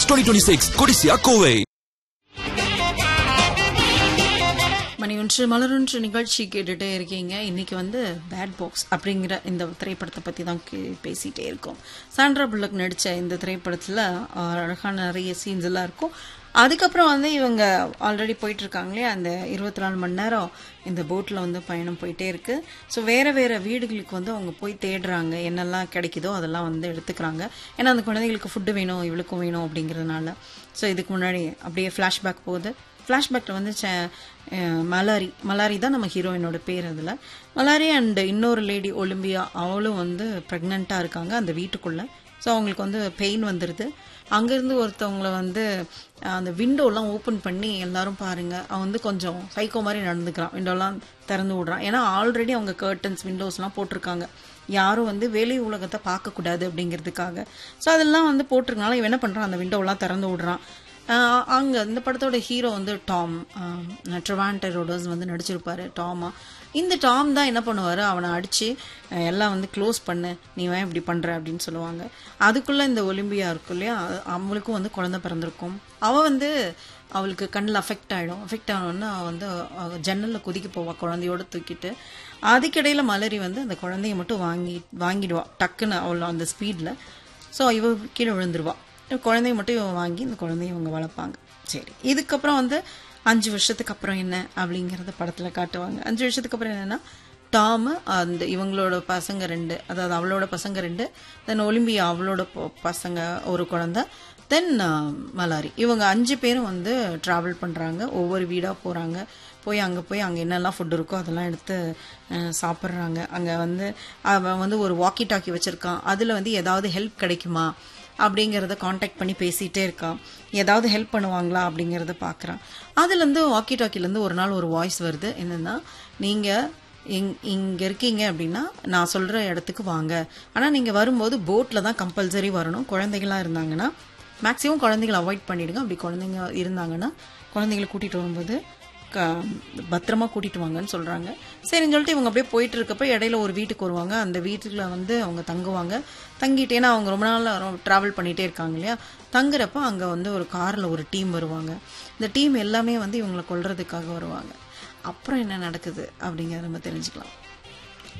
twenty twenty six CODISSIA Kovai மணி ஒன்று மலரொன்று நிகழ்ச்சி கேட்டுட்டே இருக்கீங்க இன்னைக்கு வந்து பேட் பாக்ஸ் அப்படிங்கிற இந்த திரைப்படத்தை பற்றி தான் கே- பேசிட்டே இருக்கோம் சாண்ட்ரா புல்லக் நடித்த இந்த திரைப்படத்தில் அழகான நிறைய சீன்ஸ் எல்லாம் இருக்கும் அதுக்கப்புறம் வந்து இவங்க ஆல்ரெடி போயிட்டு இருக்காங்களே அந்த இருபத்தி நாலு மணி நேரம் இந்த போட்டில் வந்து பயணம் போயிட்டே இருக்கு ஸோ வேற வேற வீடுகளுக்கு வந்து அவங்க போய் தேடுறாங்க என்னெல்லாம் கிடைக்குதோ அதெல்லாம் வந்து எடுத்துக்கிறாங்க ஏன்னா அந்த குழந்தைகளுக்கு ஃபுட்டு வேணும் இவளுக்கும் வேணும் அப்படிங்கிறதுனால ஸோ இதுக்கு முன்னாடி அப்படியே ஃப்ளாஷ்பேக் போகுது ஃப்ளாஷ்பேக்கில் வந்து ச- அஹ் மலாரி மலாரி தான் நம்ம ஹீரோயினோட பேர் அதில் மலாரி அண்ட் இன்னொரு லேடி ஒலிம்பியா அவளும் வந்து ப்ரெக்னெண்ட்டாக இருக்காங்க அந்த வீட்டுக்குள்ளே ஸோ அவங்களுக்கு வந்து பெயின் வந்துடுது அங்கேருந்து ஒருத்தவங்கள வந்து அஹ், அந்த விண்டோலாம் ஓப்பன் பண்ணி எல்லாரும் பாருங்க அவன் வந்து கொஞ்சம் சைக்கோ மாதிரி நடந்துக்கிறான் விண்டோலாம் திறந்து விடுறான் ஏன்னா ஆல்ரெடி அவங்க கர்டன்ஸ் விண்டோஸ்லாம் போட்டிருக்காங்க யாரும் வந்து வெளி உலகத்தை பார்க்கக்கூடாது அப்படிங்கிறதுக்காக ஸோ அதெல்லாம் வந்து போட்டிருக்கனால இவன் என்ன பண்ணுறான் அந்த விண்டோலாம் திறந்து விடுறான் ஆஹ் அங்க இந்த படத்தோட ஹீரோ வந்து டாம் ட்ரிவான்டர் ரோடர்ஸ் வந்து நடிச்சிருப்பாரு டாமா இந்த டாம் தான் என்ன பண்ணுவாரு அவனை அடிச்சு அஹ் எல்லாம் வந்து க்ளோஸ் பண்ணு நீ ஏன் இப்படி பண்ற அப்படின்னு சொல்லுவாங்க அதுக்குள்ள இந்த ஒலிம்பியா இருக்கும் இல்லையா அது- அவளுக்கும் வந்து குழந்தை பிறந்திருக்கும் அவ வந்து அவளுக்கு கண்ணில் அஃபெக்ட் ஆகிடும் அஃபெக்ட் ஆனோன்னா அவ வந்து அவ ஜன்னலில் குதிக்க போவா குழந்தையோட தூக்கிட்டு அதுக்கிடையில மலரி வந்து அந்த குழந்தைய மட்டும் வாங்கி வாங்கிடுவா டக்குன்னு அவள் அந்த ஸ்பீடில் ஸோ இவ கீழே விழுந்துருவா குழந்தைய மட்டும் இவன் வாங்கி இந்த குழந்தைய இவங்க வளர்ப்பாங்க சரி இதுக்கப்புறம் வந்து அஞ்சு வருஷத்துக்கு அப்புறம் என்ன அப்படிங்கறத படத்துல காட்டுவாங்க அஞ்சு வருஷத்துக்கு அப்புறம் என்னன்னா டாம் அந்த இவங்களோட பசங்க ரெண்டு அதாவது அவளோட பசங்க ரெண்டு தென் ஒலிம்பியா அவளோட பொ- பசங்க ஒரு குழந்தை தென் மலாரி இவங்க அஞ்சு பேரும் வந்து டிராவல் பண்றாங்க ஒவ்வொரு வீடா போறாங்க போய் அங்கே போய் அங்கே என்னெல்லாம் ஃபுட் இருக்கோ அதெல்லாம் எடுத்து அஹ், சாப்பிட்றாங்க அங்கே வந்து அவன் வந்து ஒரு வாக்கி டாக்கி வச்சிருக்கான் அதில் வந்து ஏதாவது ஹெல்ப் கிடைக்குமா அப்படிங்கிறத காண்டாக்ட் பண்ணி பேசிகிட்டே இருக்கான் ஏதாவது ஹெல்ப் பண்ணுவாங்களா அப்படிங்கிறத பார்க்குறான் அதுலேருந்து வாக்கி டாக்கிலேருந்து ஒரு நாள் ஒரு வாய்ஸ் வருது என்னென்னா நீங்கள் இங் இங்கே இருக்கீங்க அப்படின்னா நான் சொல்கிற இடத்துக்கு வாங்க ஆனால் நீங்கள் வரும்போது போட்டில் தான் கம்பல்சரி வரணும் குழந்தைகளாக இருந்தாங்கன்னா மேக்ஸிமம் குழந்தைகளை அவாய்ட் பண்ணிடுங்க அப்படி குழந்தைங்க இருந்தாங்கன்னா குழந்தைகளை கூட்டிகிட்டு வரும்போது க பத்திரமா கூட்டிட்டு வாங்கன்னு சொல்றாங்க சரின்னு சொல்லிட்டு இவங்க அப்படியே போயிட்டு இருக்கப்ப இடையில ஒரு வீட்டுக்கு வருவாங்க அந்த வீட்டுல வந்து அவங்க தங்குவாங்க தங்கிட்டு ஏன்னா அவங்க ரொம்ப நாள் டிராவல் பண்ணிட்டே இருக்காங்க இல்லையா தங்குறப்ப அங்க வந்து ஒரு கார்ல ஒரு டீம் வருவாங்க இந்த டீம் எல்லாமே வந்து இவங்களை கொல்றதுக்காக வருவாங்க அப்புறம் என்ன நடக்குது அப்படிங்கறத நம்ம தெரிஞ்சுக்கலாம்